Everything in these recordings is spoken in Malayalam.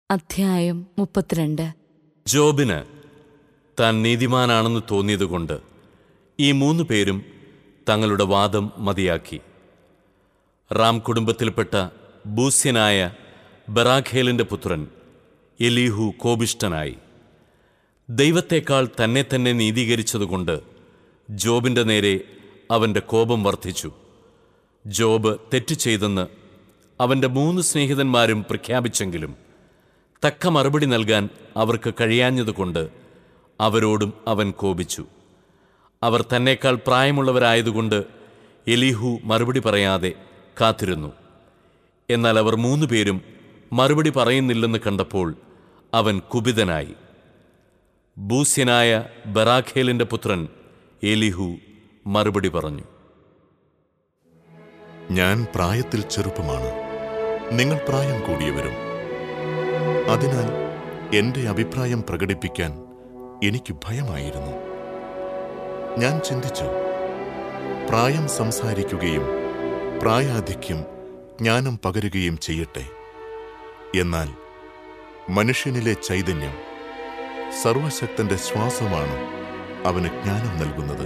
അധ്യായം മുപ്പത്തിരണ്ട് ജോബിന് താൻ നീതിമാനാണെന്ന് തോന്നിയതുകൊണ്ട് ഈ മൂന്ന് പേരും തങ്ങളുടെ വാദം മതിയാക്കി റാം കുടുംബത്തിൽപ്പെട്ട ബൂസ്യനായ ബറാഖേലിന്റെ പുത്രൻ എലീഹു കോപിഷ്ടനായി ദൈവത്തേക്കാൾ തന്നെ തന്നെ നീതീകരിച്ചതുകൊണ്ട് ജോബിന്റെ നേരെ അവന്റെ കോപം വർദ്ധിച്ചു ജോബ് തെറ്റ് ചെയ്തെന്ന് അവന്റെ മൂന്ന് സ്നേഹിതന്മാരും പ്രഖ്യാപിച്ചെങ്കിലും തക്ക മറുപടി നൽകാൻ അവർക്ക് കഴിയാഞ്ഞതുകൊണ്ട് അവരോടും അവൻ കോപിച്ചു അവർ തന്നേക്കാൾ പ്രായമുള്ളവരായതുകൊണ്ട് എലീഹു മറുപടി പറയാതെ കാത്തിരുന്നു എന്നാൽ അവർ മൂന്നുപേരും മറുപടി പറയുന്നില്ലെന്ന് കണ്ടപ്പോൾ അവൻ കുപിതനായി ബൂസ്യനായ ബറാഖേലിന്റെ പുത്രൻ എലിഹു മറുപടി പറഞ്ഞു ഞാൻ പ്രായത്തിൽ ചെറുപ്പമാണ് നിങ്ങൾ പ്രായം കൂടിയവരും അതിനാൽ എന്റെ അഭിപ്രായം പ്രകടിപ്പിക്കാൻ എനിക്ക് ഭയമായിരുന്നു ഞാൻ ചിന്തിച്ചു പ്രായം സംസാരിക്കുകയും പ്രായാധിക്യം ജ്ഞാനം പകരുകയും ചെയ്യട്ടെ എന്നാൽ മനുഷ്യനിലെ ചൈതന്യം സർവശക്തന്റെ ശ്വാസമാണ് അവന് ജ്ഞാനം നൽകുന്നത്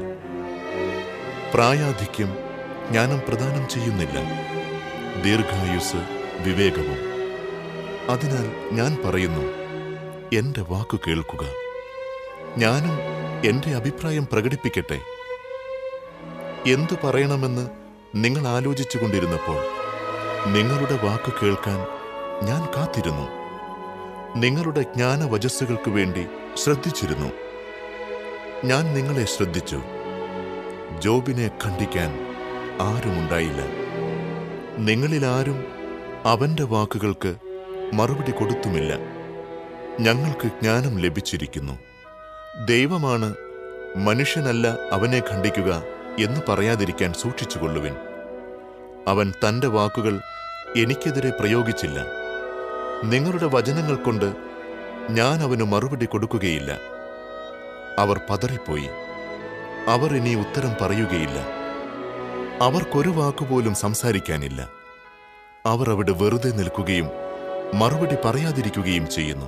പ്രായാധിക്യം ജ്ഞാനം പ്രദാനം ചെയ്യുന്നില്ല ദീർഘായുസ് വിവേകവും അതിനാൽ ഞാൻ പറയുന്നു എന്റെ വാക്കു കേൾക്കുക ഞാനും എന്റെ അഭിപ്രായം പ്രകടിപ്പിക്കട്ടെ എന്തു പറയണമെന്ന് നിങ്ങൾ ആലോചിച്ചു കൊണ്ടിരുന്നപ്പോൾ നിങ്ങളുടെ വാക്കു കേൾക്കാൻ ഞാൻ കാത്തിരുന്നു നിങ്ങളുടെ ജ്ഞാനവചസ്സുകൾക്കു വേണ്ടി ശ്രദ്ധിച്ചിരുന്നു ഞാൻ നിങ്ങളെ ശ്രദ്ധിച്ചു ജോബിനെ ഖണ്ഡിക്കാൻ ആരുമുണ്ടായില്ല നിങ്ങളിലാരും അവന്റെ വാക്കുകൾക്ക് മറുപടി കൊടുത്തുമില്ല ഞങ്ങൾക്ക് ജ്ഞാനം ലഭിച്ചിരിക്കുന്നു ദൈവമാണ് മനുഷ്യനല്ല അവനെ ഖണ്ഡിക്കുക എന്ന് പറയാതിരിക്കാൻ സൂക്ഷിച്ചുകൊള്ളുവിൻ അവൻ തന്റെ വാക്കുകൾ എനിക്കെതിരെ പ്രയോഗിച്ചില്ല നിങ്ങളുടെ വചനങ്ങൾ കൊണ്ട് ഞാൻ അവന് മറുപടി കൊടുക്കുകയില്ല അവർ പതറിപ്പോയി അവർ ഇനി ഉത്തരം പറയുകയില്ല അവർക്കൊരു വാക്കുപോലും സംസാരിക്കാനില്ല അവർ അവിടെ വെറുതെ നിൽക്കുകയും മറുപടി പറയാതിരിക്കുകയും ചെയ്യുന്നു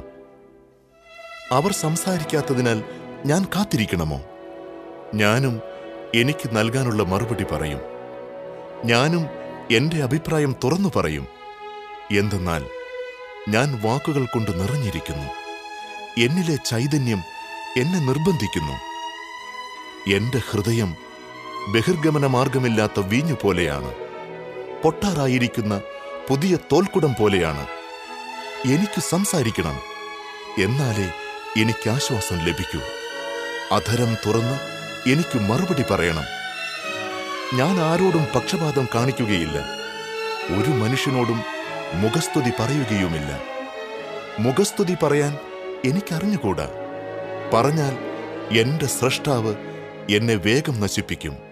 അവർ സംസാരിക്കാത്തതിനാൽ ഞാൻ കാത്തിരിക്കണമോ ഞാനും എനിക്ക് നൽകാനുള്ള മറുപടി പറയും ഞാനും എന്റെ അഭിപ്രായം തുറന്നു പറയും എന്തെന്നാൽ ഞാൻ വാക്കുകൾ കൊണ്ട് നിറഞ്ഞിരിക്കുന്നു എന്നിലെ ചൈതന്യം എന്നെ നിർബന്ധിക്കുന്നു എന്റെ ഹൃദയം ബഹിർഗമന മാർഗമില്ലാത്ത വീഞ്ഞു പോലെയാണ് പൊട്ടാറായിരിക്കുന്ന പുതിയ തോൽക്കുടം പോലെയാണ് എനിക്ക് സംസാരിക്കണം എന്നാലേ എനിക്ക് ആശ്വാസം ലഭിക്കൂ അധരം തുറന്ന് എനിക്ക് മറുപടി പറയണം ഞാൻ ആരോടും പക്ഷപാതം കാണിക്കുകയില്ല ഒരു മനുഷ്യനോടും മുഖസ്തുതി പറയുകയുമില്ല മുഖസ്തുതി പറയാൻ എനിക്കറിഞ്ഞുകൂടാ പറഞ്ഞാൽ എന്റെ സ്രഷ്ടാവ് എന്നെ വേഗം നശിപ്പിക്കും